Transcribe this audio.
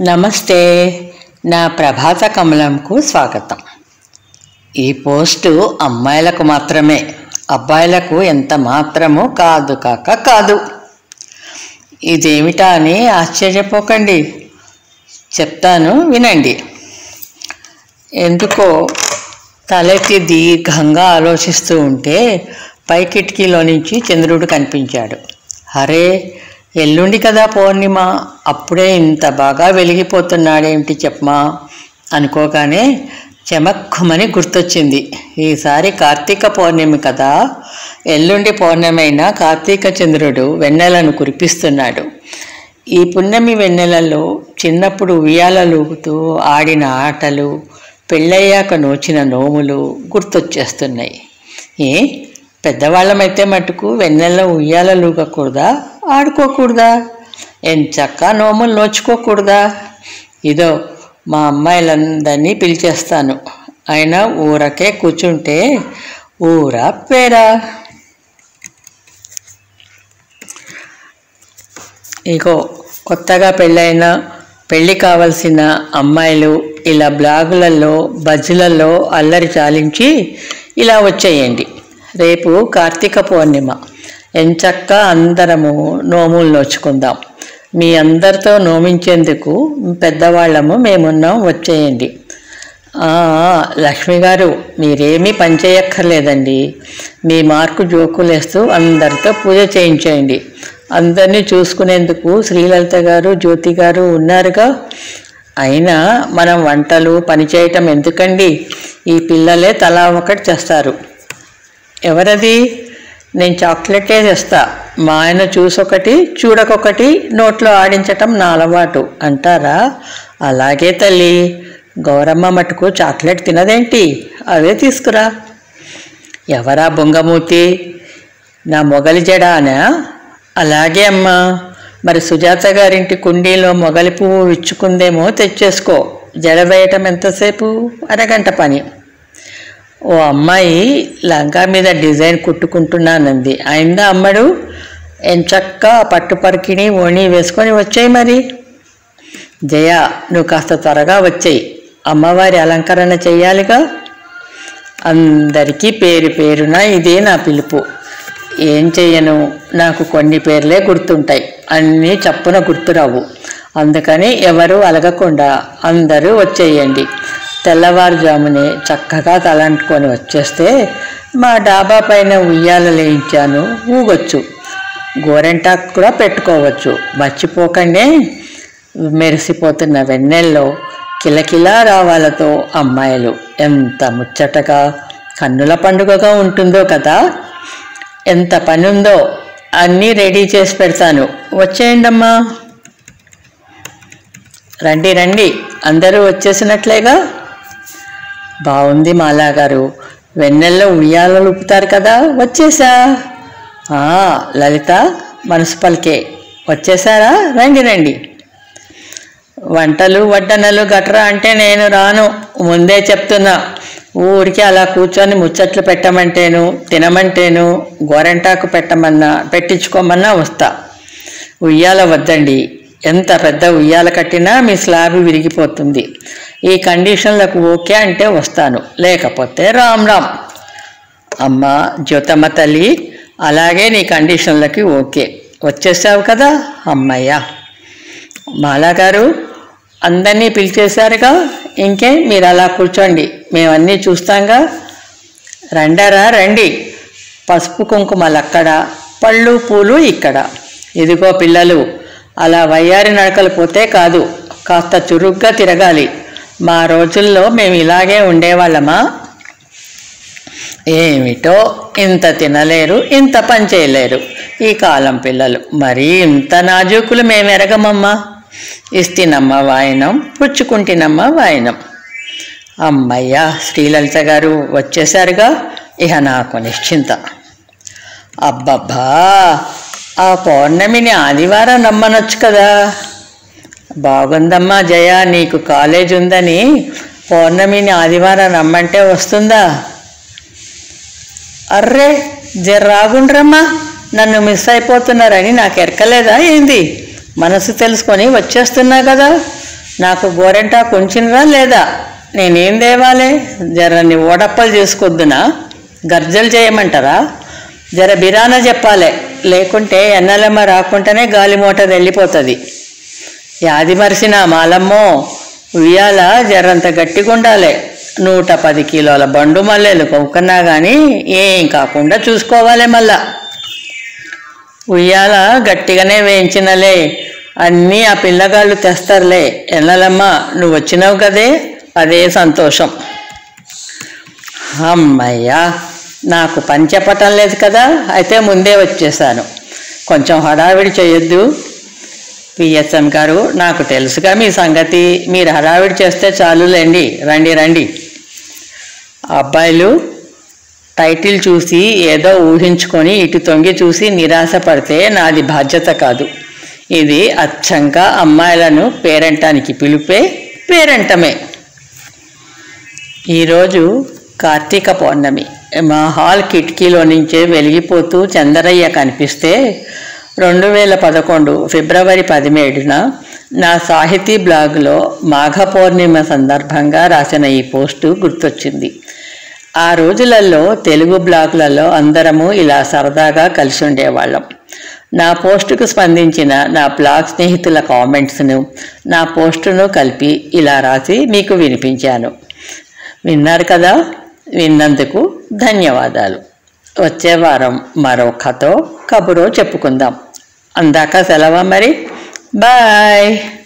నమస్తే నా ప్రభాత కమలంకు స్వాగతం ఈ పోస్టు అమ్మాయిలకు మాత్రమే అబ్బాయిలకు ఎంత మాత్రమూ కాదు కాక కాదు ఇదేమిటా అని ఆశ్చర్యపోకండి చెప్తాను వినండి ఎందుకో తలెత్తి దీర్ఘంగా ఆలోచిస్తూ ఉంటే పై కిటికీలో నుంచి చంద్రుడు కనిపించాడు అరే ఎల్లుండి కదా పౌర్ణిమ అప్పుడే ఇంత బాగా వెలిగిపోతున్నాడేమిటి చెప్పమా అనుకోగానే చెమక్కుమని గుర్తొచ్చింది ఈసారి కార్తీక పౌర్ణమి కదా ఎల్లుండి పౌర్ణమైనా కార్తీక చంద్రుడు వెన్నెలను కురిపిస్తున్నాడు ఈ పున్నమి వెన్నెలలో చిన్నప్పుడు ఉయ్యాలలూగుతూ ఆడిన ఆటలు పెళ్ళయ్యాక నోచిన నోములు గుర్తొచ్చేస్తున్నాయి ఏ పెద్దవాళ్ళమైతే మటుకు వెన్నెల్లో ఉయ్యాలలూగకూడదా ఆడుకోకూడదా ఎంచక్క నోములు నోచుకోకూడదా ఇదో మా అమ్మాయిలందరినీ పిలిచేస్తాను అయినా ఊరకే కూర్చుంటే ఊరా పేరా ఇగో కొత్తగా పెళ్ళైన పెళ్ళి కావలసిన అమ్మాయిలు ఇలా బ్లాగులలో బజ్జులలో అల్లరి చాలించి ఇలా వచ్చేయండి రేపు కార్తీక పౌర్ణిమ ఎంచక్క అందరము నోములు నోచుకుందాం మీ అందరితో నోమించేందుకు పెద్దవాళ్ళము మేమున్నాం వచ్చేయండి ఆ, లక్ష్మి గారు మీరేమీ పని చేయక్కర్లేదండి మీ మార్కు జోకులేస్తూ అందరితో పూజ చేయించేయండి అందరినీ చూసుకునేందుకు శ్రీలలిత గారు జ్యోతి గారు ఉన్నారుగా అయినా మనం వంటలు పని చేయటం ఎందుకండి ఈ పిల్లలే తలా ఒకటి చేస్తారు ఎవరది నేను చాక్లెటే తెస్తా మా ఆయన చూసొకటి చూడకొకటి నోట్లో ఆడించటం నా అలవాటు అంటారా అలాగే తల్లి గౌరమ్మ మటుకు చాక్లెట్ తినదేంటి అవే తీసుకురా ఎవరా బొంగమూతి నా మొగలి జడానా అలాగే అమ్మా మరి సుజాత గారింటి కుండీలో మొగలి పువ్వు విచ్చుకుందేమో తెచ్చేసుకో జడ వేయటం ఎంతసేపు అరగంట పని ఓ అమ్మాయి లంగా మీద డిజైన్ కుట్టుకుంటున్నానంది అయిందా అమ్మడు ఎంచక్క పట్టు పరికిని ఓణి వేసుకొని వచ్చాయి మరి జయ నువ్వు కాస్త త్వరగా వచ్చేయి అమ్మవారి అలంకరణ చెయ్యాలిగా అందరికీ పేరు పేరున ఇదే నా పిలుపు ఏం చెయ్యను నాకు కొన్ని పేర్లే గుర్తుంటాయి అన్నీ చప్పున గుర్తురావు అందుకని ఎవరు అలగకుండా అందరూ వచ్చేయండి తెల్లవారుజామునే చక్కగా తలంటుకొని వచ్చేస్తే మా డాబా పైన ఉయ్యాల లేయించాను ఊగొచ్చు గోరెంటాకు కూడా పెట్టుకోవచ్చు మర్చిపోకండి మెరిసిపోతున్న వెన్నెల్లో కిలకిలా రావాలతో అమ్మాయిలు ఎంత ముచ్చటగా కన్నుల పండుగగా ఉంటుందో కదా ఎంత పని ఉందో అన్నీ రెడీ చేసి పెడతాను వచ్చేయండమ్మా రండి రండి అందరూ వచ్చేసినట్లేగా బాగుంది మాలా గారు వెన్నెల్లో ఉయ్యాలలు ఊపుతారు కదా వచ్చేసా ఆ, లలిత మనసు పలికే వచ్చేసారా రండి రండి వంటలు వడ్డనలు గట్రా అంటే నేను రాను ముందే చెప్తున్నా ఊరికి అలా కూర్చొని ముచ్చట్లు పెట్టమంటేను తినమంటేను గోరెంటాకు పెట్టమన్నా పెట్టించుకోమన్నా వస్తా ఉయ్యాల వద్దండి ఎంత పెద్ద ఉయ్యాల కట్టినా మీ స్లాబ్ విరిగిపోతుంది ఈ కండిషన్లకు ఓకే అంటే వస్తాను లేకపోతే రామ్ రామ్ అమ్మ జ్యోతమ్మ తల్లి అలాగే నీ కండిషన్లకి ఓకే వచ్చేసావు కదా అమ్మయ్యా మాలా గారు అందరినీ పిలిచేశారుగా ఇంకే మీరు అలా కూర్చోండి మేమన్నీ చూస్తాంగా రండారా రండి పసుపు కుంకుమలు అక్కడ పళ్ళు పూలు ఇక్కడ ఇదిగో పిల్లలు అలా వయ్యారి నడకలు పోతే కాదు కాస్త చురుగ్గా తిరగాలి మా రోజుల్లో మేము ఇలాగే ఉండేవాళ్ళమా ఏమిటో ఇంత తినలేరు ఇంత పని చేయలేరు ఈ కాలం పిల్లలు మరీ ఇంత నాజూకులు మేము ఎరగమమ్మా ఇస్తినమ్మ వాయనం పుచ్చుకుంటినమ్మ వాయనం అమ్మయ్యా శ్రీలలిత గారు వచ్చేసారుగా ఇహ నాకు నిశ్చింత అబ్బబ్బా ఆ పౌర్ణమిని ఆదివారం నమ్మనొచ్చు కదా బాగుందమ్మా జయ నీకు కాలేజ్ ఉందని పౌర్ణమిని ఆదివారం రమ్మంటే వస్తుందా అర్రే జర్రాగుండ్రమ్మా నన్ను మిస్ అయిపోతున్నారని నాకు ఎరకలేదా ఏంది మనసు తెలుసుకొని వచ్చేస్తున్నా కదా నాకు గోరెంటా కొంచినరా లేదా నేనేం దేవాలే జర నీ ఓడప్పలు చేసుకొద్దునా గర్జలు చేయమంటారా జర బిరాన చెప్పాలే లేకుంటే ఎన్నెలమ్మ రాకుండానే గాలి మోటార్ వెళ్ళిపోతుంది యాది మరిసిన మాలమ్మో ఉయ్యాల జరంత గట్టిగుండాలే నూట పది కిలోల బండు మల్లెలు కొనుక్కున్నా కానీ ఏం కాకుండా చూసుకోవాలి మళ్ళా ఉయ్యాల గట్టిగానే వేయించినలే అన్నీ ఆ పిల్లగాళ్ళు తెస్తారులే ఎన్నలమ్మ నువ్వు వచ్చినావు కదే అదే సంతోషం అమ్మయ్యా నాకు పని చెప్పటం లేదు కదా అయితే ముందే వచ్చేసాను కొంచెం హడావిడి చేయొద్దు పిఎస్ఎం గారు నాకు తెలుసుగా మీ సంగతి మీరు హడావిడి చేస్తే చాలులేండి రండి రండి అబ్బాయిలు టైటిల్ చూసి ఏదో ఊహించుకొని ఇటు తొంగి చూసి నిరాశ పడితే నాది బాధ్యత కాదు ఇది అచ్చంగా అమ్మాయిలను పేరంటానికి పిలిపే పేరంటమే ఈరోజు కార్తీక పౌర్ణమి మా హాల్ కిటికీలో నుంచే వెలిగిపోతూ చంద్రయ్య కనిపిస్తే రెండు వేల పదకొండు ఫిబ్రవరి పదిహేడున నా సాహితీ బ్లాగ్లో మాఘ పౌర్ణిమ సందర్భంగా రాసిన ఈ పోస్టు గుర్తొచ్చింది ఆ రోజులలో తెలుగు బ్లాగులలో అందరము ఇలా సరదాగా కలిసి ఉండేవాళ్ళం నా పోస్టుకు స్పందించిన నా బ్లాగ్ స్నేహితుల కామెంట్స్ను నా పోస్టును కలిపి ఇలా రాసి మీకు వినిపించాను విన్నారు కదా విన్నందుకు ధన్యవాదాలు వచ్చే వారం మరో కథో కబురో చెప్పుకుందాం అందాక సెలవా మరి బాయ్